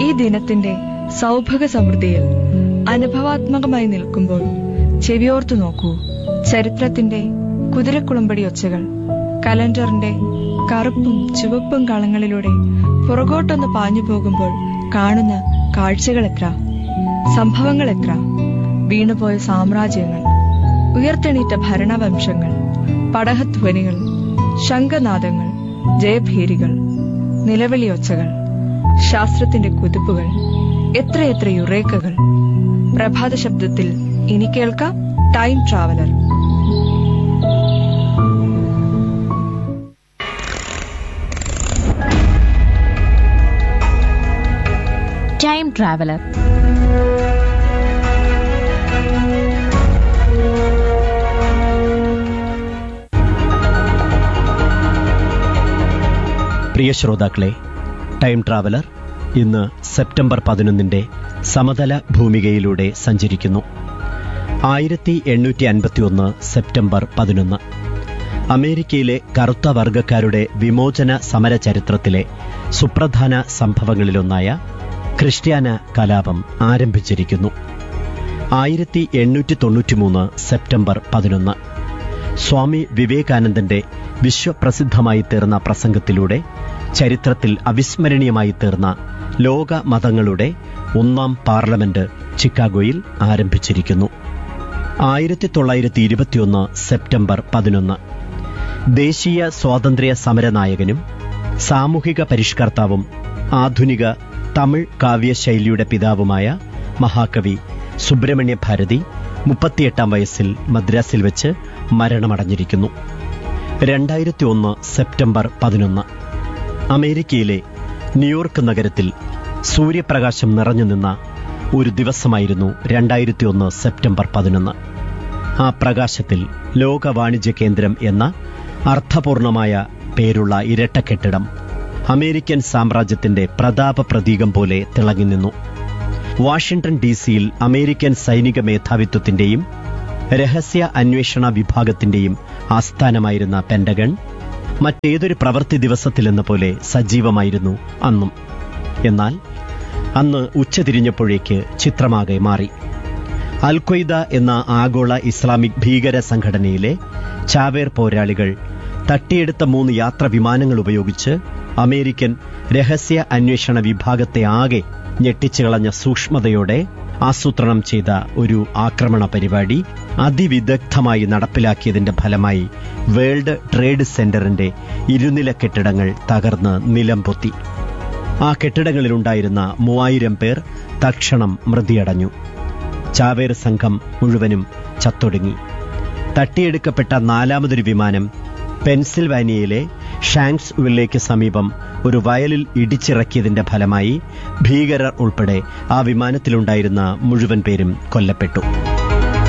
ദിനത്തിന്റെ സൗഭഗ സമൃദ്ധിയിൽ അനുഭവാത്മകമായി നിൽക്കുമ്പോൾ ചെവിയോർത്തു നോക്കൂ ചരിത്രത്തിന്റെ കുതിരക്കുളമ്പടി ഒച്ചകൾ കലണ്ടറിന്റെ കറുപ്പും ചുവപ്പും കളങ്ങളിലൂടെ പുറകോട്ടൊന്ന് പാഞ്ഞു പോകുമ്പോൾ കാണുന്ന കാഴ്ചകൾ എത്ര സംഭവങ്ങൾ എത്ര വീണുപോയ സാമ്രാജ്യങ്ങൾ ഉയർത്തെണീറ്റ ഭരണവംശങ്ങൾ പടഹധ്വനികൾ ശംഖനാദങ്ങൾ ജയഭീരികൾ നിലവിളിയൊച്ചകൾ ശാസ്ത്രത്തിന്റെ കുതിപ്പുകൾ എത്രയെത്ര യുറേക്കകൾ പ്രഭാത ശബ്ദത്തിൽ ഇനി കേൾക്കാം ടൈം ട്രാവലർ ടൈം ട്രാവലർ പ്രിയ ശ്രോതാക്കളെ ടൈം ട്രാവലർ ഇന്ന് സെപ്റ്റംബർ പതിനൊന്നിന്റെ സമതല ഭൂമികയിലൂടെ സഞ്ചരിക്കുന്നു ആയിരത്തി എണ്ണൂറ്റി അൻപത്തിയൊന്ന് സെപ്റ്റംബർ പതിനൊന്ന് അമേരിക്കയിലെ കറുത്ത വർഗക്കാരുടെ വിമോചന സമര ചരിത്രത്തിലെ സുപ്രധാന സംഭവങ്ങളിലൊന്നായ ക്രിസ്ത്യാന കലാപം ആരംഭിച്ചിരിക്കുന്നു ആയിരത്തി എണ്ണൂറ്റി തൊണ്ണൂറ്റിമൂന്ന് സെപ്റ്റംബർ പതിനൊന്ന് സ്വാമി വിവേകാനന്ദന്റെ വിശ്വപ്രസിദ്ധമായി തീർന്ന പ്രസംഗത്തിലൂടെ ചരിത്രത്തിൽ അവിസ്മരണീയമായി തീർന്ന ലോക മതങ്ങളുടെ ഒന്നാം പാർലമെന്റ് ചിക്കാഗോയിൽ ആരംഭിച്ചിരിക്കുന്നു ആയിരത്തി തൊള്ളായിരത്തി ഇരുപത്തിയൊന്ന് സെപ്റ്റംബർ പതിനൊന്ന് ദേശീയ സ്വാതന്ത്ര്യ സമരനായകനും സാമൂഹിക പരിഷ്കർത്താവും ആധുനിക തമിഴ് കാവ്യശൈലിയുടെ പിതാവുമായ മഹാകവി സുബ്രഹ്മണ്യ ഭാരതി മുപ്പത്തിയെട്ടാം വയസ്സിൽ മദ്രാസിൽ വെച്ച് മരണമടഞ്ഞിരിക്കുന്നു രണ്ടായിരത്തി ഒന്ന് സെപ്റ്റംബർ പതിനൊന്ന് അമേരിക്കയിലെ ന്യൂയോർക്ക് നഗരത്തിൽ സൂര്യപ്രകാശം നിറഞ്ഞു നിന്ന ഒരു ദിവസമായിരുന്നു രണ്ടായിരത്തി ഒന്ന് സെപ്റ്റംബർ പതിനൊന്ന് ആ പ്രകാശത്തിൽ ലോക വാണിജ്യ കേന്ദ്രം എന്ന അർത്ഥപൂർണമായ പേരുള്ള ഇരട്ട കെട്ടിടം അമേരിക്കൻ സാമ്രാജ്യത്തിന്റെ പ്രതാപ പ്രതീകം പോലെ തിളങ്ങി നിന്നു വാഷിംഗ്ടൺ ഡി സിയിൽ അമേരിക്കൻ സൈനിക മേധാവിത്വത്തിന്റെയും രഹസ്യ അന്വേഷണ വിഭാഗത്തിന്റെയും ആസ്ഥാനമായിരുന്ന പെന്റഗൺ മറ്റേതൊരു പ്രവൃത്തി ദിവസത്തിലെന്ന പോലെ സജീവമായിരുന്നു അന്നും എന്നാൽ അന്ന് ഉച്ചതിരിഞ്ഞപ്പോഴേക്ക് ചിത്രമാകെ മാറി അൽഖ്വയ്ദ എന്ന ആഗോള ഇസ്ലാമിക് ഭീകര സംഘടനയിലെ ചാവേർ പോരാളികൾ തട്ടിയെടുത്ത മൂന്ന് യാത്ര വിമാനങ്ങൾ ഉപയോഗിച്ച് അമേരിക്കൻ രഹസ്യ അന്വേഷണ വിഭാഗത്തെ ആകെ ഞെട്ടിച്ചുകളഞ്ഞ സൂക്ഷ്മതയോടെ ആസൂത്രണം ചെയ്ത ഒരു ആക്രമണ പരിപാടി അതിവിദഗ്ധമായി നടപ്പിലാക്കിയതിന്റെ ഫലമായി വേൾഡ് ട്രേഡ് സെന്ററിന്റെ ഇരുനില കെട്ടിടങ്ങൾ തകർന്ന് നിലം പൊത്തി ആ കെട്ടിടങ്ങളിലുണ്ടായിരുന്ന മൂവായിരം പേർ തക്ഷണം മൃതിയടഞ്ഞു ചാവേർ സംഘം മുഴുവനും ചത്തൊടുങ്ങി തട്ടിയെടുക്കപ്പെട്ട നാലാമതൊരു വിമാനം പെൻസിൽവാനിയയിലെ ഷാങ്സ് വില്ലേക്ക് സമീപം ഒരു വയലിൽ ഇടിച്ചിറക്കിയതിന്റെ ഫലമായി ഭീകരർ ഉൾപ്പെടെ ആ വിമാനത്തിലുണ്ടായിരുന്ന മുഴുവൻ പേരും കൊല്ലപ്പെട്ടു